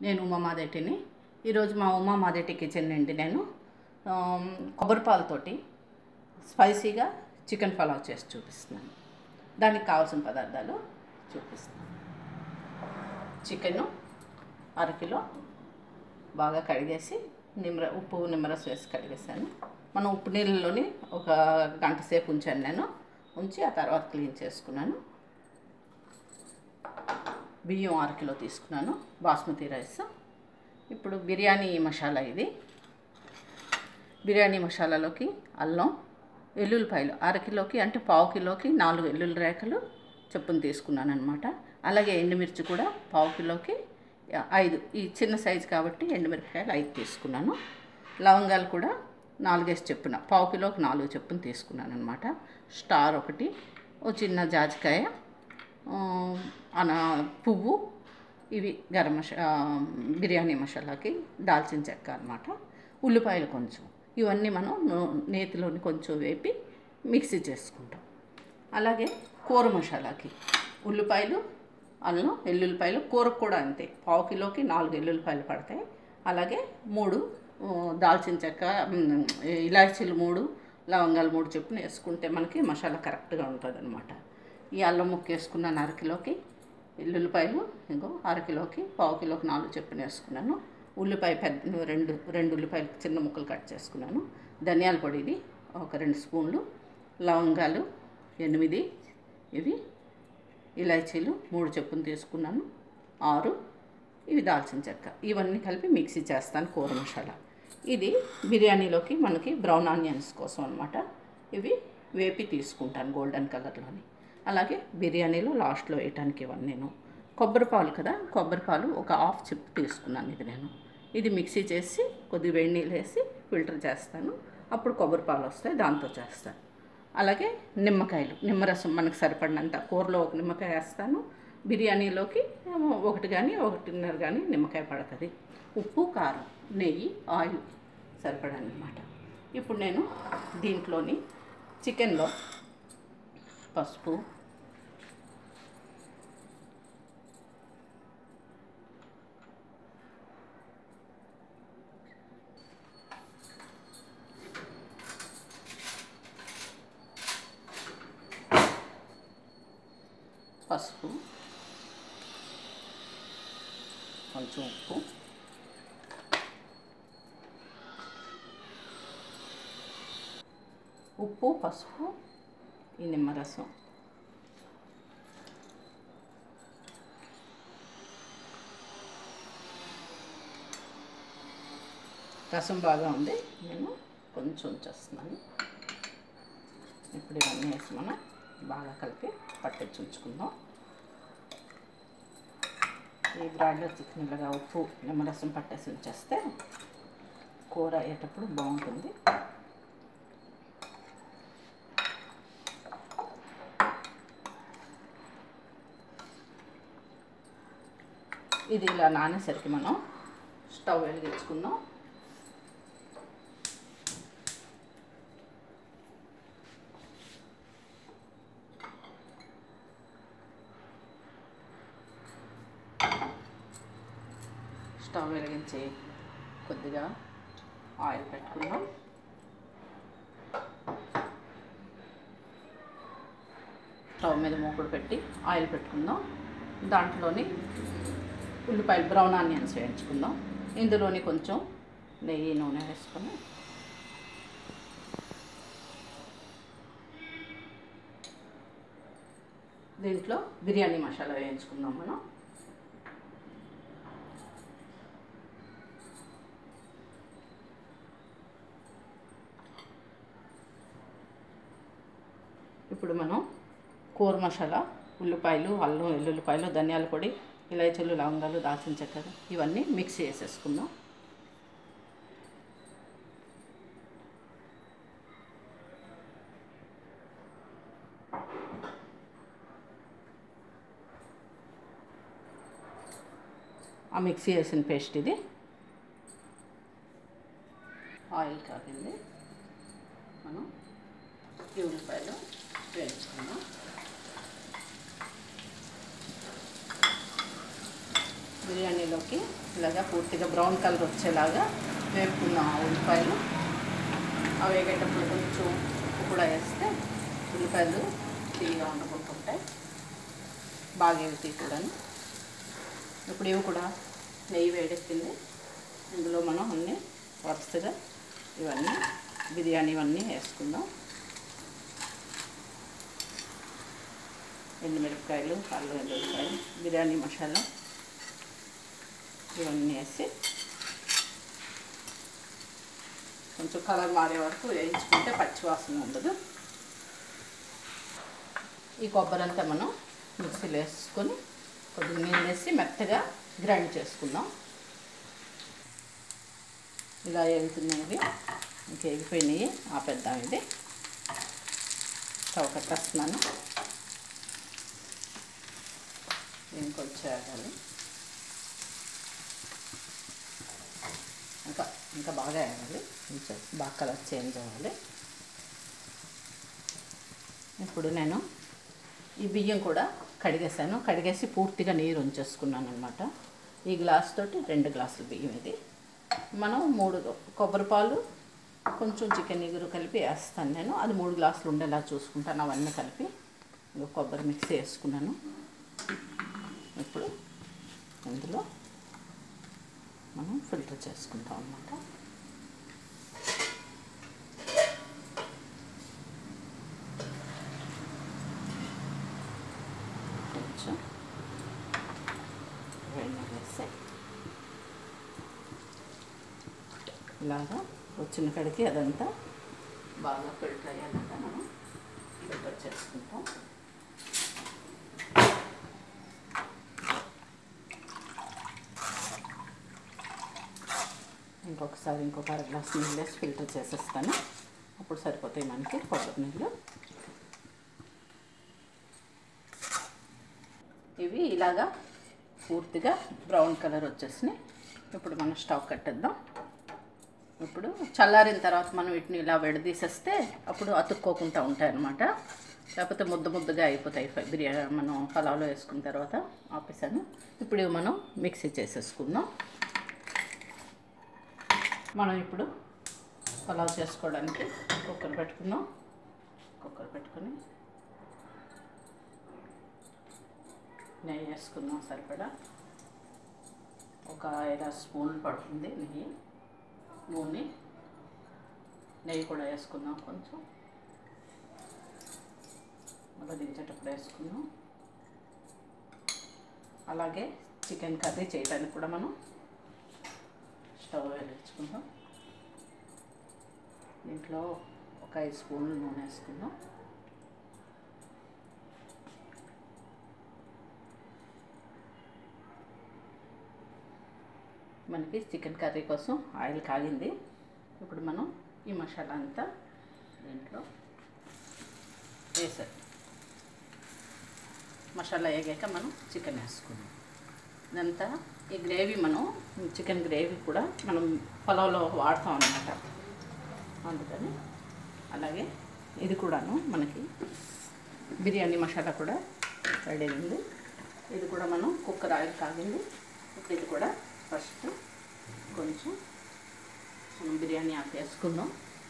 నేను ఉమామాదేటిని ఈరోజు మా ఉమామాదేటి కిచెన్ నుండి నేను ఆమ్, కొబ్బరి పాలతోటి స్పైసీగా చికెన్ పలావ్ చేసి చూపిస్తున్నాను దానికి కావాల్సిన పదార్థాలు చూపిస్తున్నాను చికెను అరకిలో బాగా కడిగేసి నిమ్మర ఉప్పు నిమ్మరసం వేసి కడిగేసాను మనం ఉప్పు నీళ్ళలోని ఒక గంట సేపు ఉంచాను నేను ఉంచి ఆ తర్వాత క్లీన్ చేసుకున్నాను బియ్యం అర కిలో తీసుకున్నాను బాస్మతి రైస్ ఇప్పుడు బిర్యానీ మసాలా ఇది బిర్యానీ మసాలాలోకి అల్లం వెల్లుల్లిపాయలు అరకిలోకి అంటే పావు కిలోకి నాలుగు వెల్లుల్లి రేఖలు చొప్పున తీసుకున్నాను అనమాట అలాగే ఎండుమిర్చి కూడా పావు కిలోకి ఐదు ఈ చిన్న సైజు కాబట్టి ఎండుమిరపకాయలు ఐదు తీసుకున్నాను లవంగాలు కూడా నాలుగేసి చెప్పున పావు కిలోకి నాలుగు చెప్పున తీసుకున్నాను అనమాట స్టార్ ఒకటి ఓ చిన్న జాజికాయ ఆ, అన పువ్వు ఇవి గరం మసా బిర్యానీ మసాలాకి దాల్చిన చెక్క అనమాట ఉల్లిపాయలు కొంచెం ఇవన్నీ మనం నూ- నేతిలోని కొంచెం వేపి మిక్సీ చేసుకుంటాం అలాగే కూర మసాలాకి ఉల్లిపాయలు అల్లం ఎల్లుల్లిపాయలు కూరకు కూడా అంతే పావు కిలోకి నాలుగు ఎల్లుల్లిపాయలు పడతాయి అలాగే మూడు ఆ, దాల్చిన చెక్క మ్, ఇలాచీలు మూడు లవంగాలు మూడు చొప్పున వేసుకుంటే మనకి మసాలా కరెక్ట్గా ఉంటుంది అనమాట ఈ అల్లం ముక్క వేసుకున్నాను అరకిలోకి ఎల్లుల్లిపాయలు ఇంకో అరకిలోకి పావు కిలోకి నాలుగు చొప్పున వేసుకున్నాను ఉల్లిపాయ పెద్ద రెండు రెండు ఉల్లిపాయలు చిన్న ముక్కలు కట్ చేసుకున్నాను ధనియాల పొడి ఇది ఒక రెండు స్పూన్లు లవంగాలు ఎనిమిది ఇవి ఇలాచీలు మూడు చొప్పున తీసుకున్నాను ఆరు ఇవి దాల్చిన చెక్క ఇవన్నీ కలిపి మిక్సీ చేస్తాను కూర మసాలా ఇది బిర్యానీలోకి మనకి బ్రౌన్ ఆనియన్స్ కోసం అనమాట ఇవి వేపి తీసుకుంటాను గోల్డెన్ కలర్లోని అలాగే బిర్యానీలో లాస్ట్లో వేయటానికి ఇవన్నీ నేను కొబ్బరి పాలు కదా కొబ్బరి పాలు ఒక హాఫ్ చిప్ తీసుకున్నాను ఇది నేను ఇది మిక్సీ చేసి కొద్ది వేడి నీళ్ళు వేసి ఫిల్టర్ చేస్తాను అప్పుడు కొబ్బరి పాలు వస్తాయి దాంతో చేస్తాను అలాగే నిమ్మకాయలు నిమ్మరసం మనకు సరిపడినంత కూరలో ఒక నిమ్మకాయ వేస్తాను బిర్యానీలోకి ఏమో ఒకటి కానీ ఒకటిన్నర కానీ నిమ్మకాయ పడుతుంది ఉప్పు కారం నెయ్యి ఆయిల్ సరిపడనమాట ఇప్పుడు నేను దీంట్లోని చికెన్లో పసుపు పసుపు కొంచెం ఉప్పు ఉప్పు పసుపు ఈ నిమ్మరసం రసం బాగా ఉంది నేను కొంచెం ఉంచేస్తున్నాను ఇప్పుడు ఇవన్నీ వేసి మనం బాగా కలిపి పట్టించి ఉంచుకుందాం ఈ బ్రాయిలర్ చికెన్ ఇలాగా ఉప్పు నిమ్మరసం పట్టేసి ఉంచేస్తే కూర అయ్యేటప్పుడు బాగుంటుంది ఇది ఇలా నానేసరికి మనం స్టవ్ వెలిగించుకుందాం స్టవ్ వెలిగించి కొద్దిగా ఆయిల్ పెట్టుకుందాం స్టవ్ మీద మూకుడు పెట్టి ఆయిల్ పెట్టుకుందాం దాంట్లోని ఉల్లిపాయలు బ్రౌన్ ఆనియన్స్ వేయించుకుందాం ఇందులోని కొంచెం నెయ్యి నూనె వేసుకొని దీంట్లో బిర్యానీ మసాలా వేయించుకుందాం మనం ఇప్పుడు మనం కూర మసాలా ఉల్లిపాయలు అల్లం వెల్లుల్లిపాయలు ధనియాల పొడి ఇలాచీలు లవంగాలు దాల్చిన చెక్క ఇవన్నీ మిక్స్ చేసేసుకుందాం ఆ మిక్సీ వేసిన పేస్ట్ ఇది ఆయిల్ కాగింది మనం ఈ ఉల్లిపాయలు వేయించుకుందాం బిర్యానీలోకి ఇలాగా పూర్తిగా బ్రౌన్ కలర్ వచ్చేలాగా వేపుకున్నాం ఆ ఉల్లిపాయలు అవి వేగేటప్పుడు కొంచెం ఉప్పు కూడా వేస్తే ఉల్లిపాయలు తీగా వండుకుంటుంటాయి బాగా వేగుతాయి కూడాను ఇప్పుడు ఇవి కూడా నెయ్యి వేడెక్కింది ఇందులో మనం అన్నీ వరుసగా ఇవన్నీ బిర్యానీ ఇవన్నీ వేసుకుందాం ఎండుమిరపకాయలు అల్లం వెల్లుల్లిపాయలు బిర్యానీ మసాలా ఇవన్నీ వేసి కొంచెం కలర్ మారే వరకు వేయించుకుంటే పచ్చివాసన ఉండదు ఈ కొబ్బరి అంతా మనం మిక్సీలో వేసుకొని కొద్దిగా నీళ్ళు వేసి మెత్తగా గ్రైండ్ చేసుకుందాం ఇలా వేగుతున్నాయి ఇంక ఎగిపోయినాయి ఆపేద్దాం ఇది స్టవ్ కట్టేస్తున్నాను ఇంకొంచెం వేగాలి ఇంకా ఇంకా బాగా వేగాలి కొంచెం బాగా కలర్ చేంజ్ అవ్వాలి ఇప్పుడు నేను ఈ బియ్యం కూడా కడిగేసాను కడిగేసి పూర్తిగా నీరు ఉంచేసుకున్నాను అనమాట ఈ గ్లాస్ తోటి రెండు గ్లాసులు బియ్యం ఇది మనం మూడు కొబ్బరి పాలు కొంచెం చికెన్ ఇగురు కలిపి వేస్తాను నేను అది మూడు గ్లాసులు ఉండేలా చూసుకుంటాను అవన్నీ కలిపి ఇంకో కొబ్బరి మిక్సీ వేసుకున్నాను ఇప్పుడు ఇందులో మనం ఫిల్టర్ చేసుకుంటాం అన్నమాట కొంచెం వేడి వేసి ఇలాగా వచ్చిన కడికి అదంతా బాగా ఫిల్టర్ అయ్యాక మనం ఫిల్టర్ చేసుకుంటాం ఇంకొకసారి ఇంకొక అర గ్లాస్ నీళ్ళు వేసి ఫిల్టర్ చేసేస్తాను అప్పుడు సరిపోతాయి మనకి కొబ్బరి నీళ్ళు ఇవి ఇలాగా పూర్తిగా బ్రౌన్ కలర్ వచ్చేసినాయి ఇప్పుడు మనం స్టవ్ కట్టేద్దాం ఇప్పుడు చల్లారిన తర్వాత మనం వీటిని ఇలా విడదీసేస్తే అప్పుడు అతుక్కోకుండా ఉంటాయి అన్నమాట లేకపోతే ముద్ద ముద్దగా అయిపోతాయి ఫై- బిర్యానీ మనం పలావ్లో వేసుకున్న తర్వాత ఆపేసాను ఇప్పుడు ఇవి మనం మిక్సీ చేసేసుకుందాం మనం ఇప్పుడు పలావ్ చేసుకోవడానికి కుక్కర్ పెట్టుకుందాం కుక్కర్ పెట్టుకొని నెయ్యి వేసుకుందాం సరిపడా ఒక ఐదారు స్పూన్లు పడుతుంది నెయ్యి నూనె నెయ్యి కూడా వేసుకుందాం కొంచెం మళ్ళీ దించేటప్పుడు వేసుకుందాం అలాగే చికెన్ కర్రీ చేయడానికి కూడా మనం స్టవ్ వెలిగించుకుందాం దీంట్లో ఒక ఐదు స్పూన్లు నూనె వేసుకుందాం మనకి చికెన్ కర్రీ కోసం ఆయిల్ కాగింది ఇప్పుడు మనం ఈ మసాలా అంతా దీంట్లో వేసాం మసాలా వేగాక మనం చికెన్ వేసుకున్నాం ఇదంతా ఈ గ్రేవీ మనం చికెన్ గ్రేవీ కూడా మనం పొలంలో వాడతాం అన్నమాట అందుకని అలాగే ఇది కూడాను మనకి బిర్యానీ మసాలా కూడా రెడీ అయింది ఇది కూడా మనం కుక్కర్ ఆయిల్ కాగింది ఇప్పుడు ఇది కూడా ఫస్ట్ కొంచెం మనం బిర్యానీ ఆకు వేసుకుందాం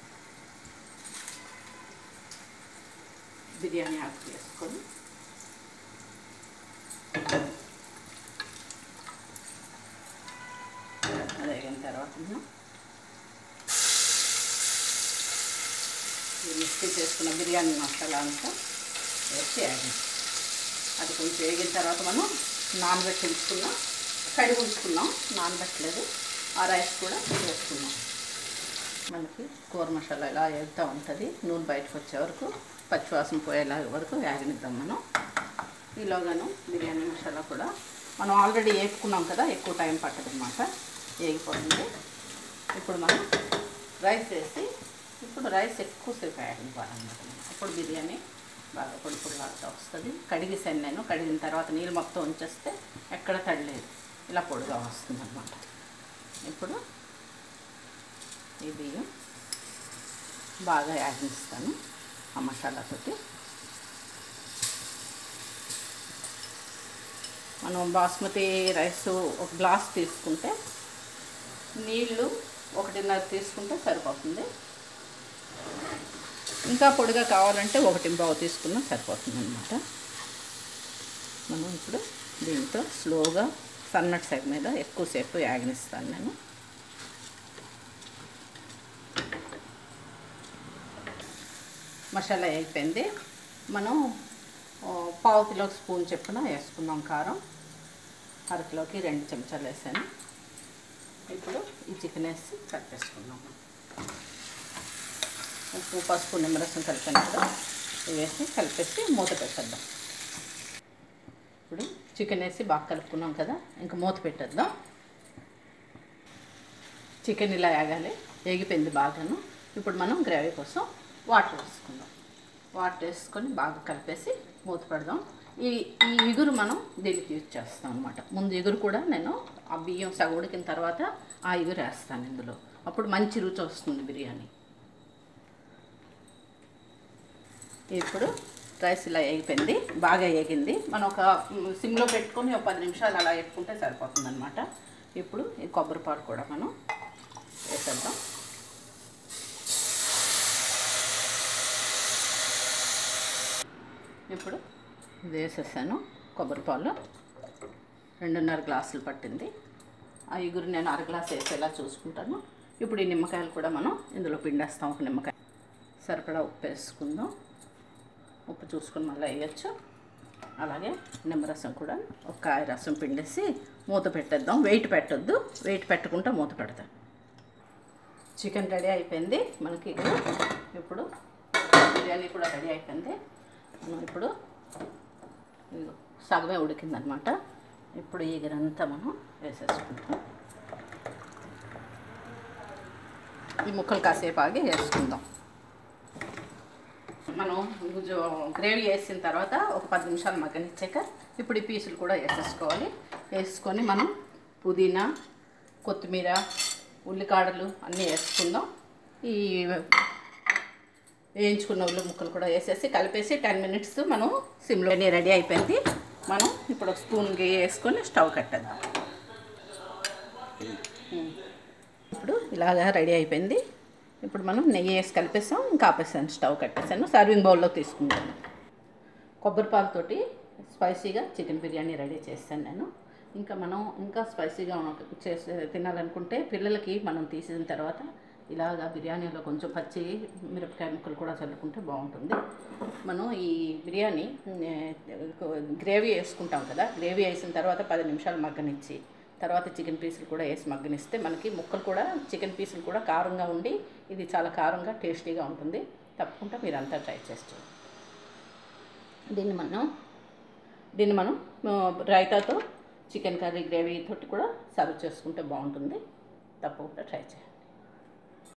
బిర్యానీ ఆకు వేసుకొని అది అయిన తర్వాత మనం ఈ మిక్సీ చేసుకున్న బిర్యానీ మసాలా అంతా వేసి వేయాలి అది కొంచెం వేగిన తర్వాత మనం నానబెట్టి ఉంచుకున్నాం కడిగి ఉంచుకున్నాం నానబెట్టలేదు ఆ రైస్ కూడా వేసుకున్నాం మనకి కూర మసాలా ఇలా వేగుతూ ఉంటుంది నూనె బయటకు వచ్చే వరకు పచ్చివాసన పోయేలా వరకు వేగనిద్దాం మనం ఈలోగాను బిర్యానీ మసాలా కూడా మనం ఆల్రెడీ వేపుకున్నాం కదా ఎక్కువ టైం పట్టదు అనమాట వేగిపోతుంది ఇప్పుడు మనం రైస్ వేసి ఇప్పుడు రైస్ ఎక్కువసేపు వేగనివ్వాలన్నమాట అప్పుడు బిర్యానీ బాగా పొడి పొడిలాడుతూ వస్తుంది కడిగేసాను నేను కడిగిన తర్వాత నీళ్ళు మొత్తం ఉంచేస్తే ఎక్కడ తడలేదు ఇలా పొడిగా వస్తుంది అనమాట ఇప్పుడు ఈ బియ్యం బాగా యాగిస్తాను ఆ మసాలాతోటి మనం బాస్మతి రైస్ ఒక గ్లాస్ తీసుకుంటే నీళ్ళు ఒకటిన్నర తీసుకుంటే సరిపోతుంది ఇంకా పొడిగా కావాలంటే ఒకటి బావు తీసుకున్నా సరిపోతుంది అనమాట మనం ఇప్పుడు దీంతో స్లోగా సన్నటి సైడ్ మీద ఎక్కువసేపు యాగనిస్తాను నేను మసాలా అయిపోయింది మనం ఓ, పావు కిలో స్పూన్ చెప్పున వేసుకుందాం కారం అరకిలోకి రెండు చెంచాలు వేసాను ఇప్పుడు ఈ చికెన్ వేసి కలిపేసుకుందాం ఉప్పు పసుపు నిమ్మరసం కలిపాను కదా ఇవి వేసి కలిపేసి మూత పెట్టేద్దాం ఇప్పుడు చికెన్ వేసి బాగా కలుపుకున్నాం కదా ఇంకా మూత పెట్టేద్దాం చికెన్ ఇలా వేగాలి వేగిపోయింది బాగాను ఇప్పుడు మనం గ్రేవీ కోసం వాటర్ వేసుకుందాం వాటర్ వేసుకొని బాగా కలిపేసి మూత పెడదాం ఈ ఈ ఇగురు మనం దీనికి యూజ్ చేస్తాం అనమాట ముందు ఇగురు కూడా నేను ఆ బియ్యం సగ ఉడికిన తర్వాత ఆ ఇగురు వేస్తాను ఇందులో అప్పుడు మంచి రుచి వస్తుంది బిర్యానీ ఇప్పుడు రైస్ ఇలా వేగిపోయింది బాగా వేగింది మనం ఒక మ్, సిమ్లో పెట్టుకొని ఒక పది నిమిషాలు అలా వేపుకుంటే సరిపోతుంది అనమాట ఇప్పుడు ఈ కొబ్బరి పాలు కూడా మనం వేసేద్దాం ఇప్పుడు ఇది వేసేసాను కొబ్బరి పాలు రెండున్నర గ్లాసులు పట్టింది ఆ ఇగురు నేను అర గ్లాస్ వేసేలా చూసుకుంటాను ఇప్పుడు ఈ నిమ్మకాయలు కూడా మనం ఇందులో పిండేస్తాం ఒక నిమ్మకాయ సరిపడా ఉప్పు వేసుకుందాం ఉప్పు చూసుకొని మళ్ళీ వేయచ్చు అలాగే నిమ్మరసం కూడా ఒక కాయ రసం పిండేసి మూత పెట్టేద్దాం వెయిట్ పెట్టొద్దు వెయిట్ పెట్టకుండా మూత పెడతాం చికెన్ రెడీ అయిపోయింది మనకి ఇప్పుడు ఇప్పుడు బిర్యానీ కూడా రెడీ అయిపోయింది మనం ఇప్పుడు ఇదిగో సగమే ఉడికిందనమాట ఇప్పుడు ఈ గిరంతా మనం వేసేసుకుంటాం ఈ ముక్కలు కాసేపు ఆగి వేసుకుందాం మనం కొంచెం గ్రేవీ వేసిన తర్వాత ఒక పది నిమిషాలు మగ్గనిచ్చాక ఇప్పుడు ఈ పీసులు కూడా వేసేసుకోవాలి వేసుకొని మనం పుదీనా కొత్తిమీర ఉల్లికాడలు అన్నీ వేసుకుందాం ఈ వేయించుకున్న ఉల్లి ముక్కలు కూడా వేసేసి కలిపేసి టెన్ మినిట్స్ మనం సిమ్లో రెడీ అయిపోయింది మనం ఇప్పుడు ఒక స్పూన్ గీ వేసుకొని స్టవ్ కట్టేద్దాం ఇప్పుడు ఇలాగా రెడీ అయిపోయింది ఇప్పుడు మనం నెయ్యి వేసి కలిపేసాం ఇంకా ఆపేసాను స్టవ్ కట్టేసాను సర్వింగ్ బౌల్లో తీసుకుంటాను కొబ్బరి పాలతోటి స్పైసీగా చికెన్ బిర్యానీ రెడీ చేస్తాను నేను ఇంకా మనం ఇంకా స్పైసీగా ఉన్న- చేసే తినాలనుకుంటే పిల్లలకి మనం తీసిన తర్వాత ఇలాగా బిర్యానీలో కొంచెం పచ్చి మిరపకాయ ముక్కలు కూడా చల్లుకుంటే బాగుంటుంది మనం ఈ బిర్యానీ ఏ, గ్రేవీ వేసుకుంటాం కదా గ్రేవీ వేసిన తర్వాత పది నిమిషాలు మగ్గనిచ్చి తర్వాత చికెన్ పీసులు కూడా వేసి మగ్గనిస్తే మనకి ముక్కలు కూడా చికెన్ పీసులు కూడా కారంగా ఉండి ఇది చాలా కారంగా టేస్టీగా ఉంటుంది తప్పకుండా మీరు అంతా ట్రై చేస్తారు దీన్ని మనం దీన్ని మనం ఆ, రైతాతో చికెన్ కర్రీ గ్రేవీ తోటి కూడా సర్వ్ చేసుకుంటే బాగుంటుంది తప్పకుండా ట్రై చేయండి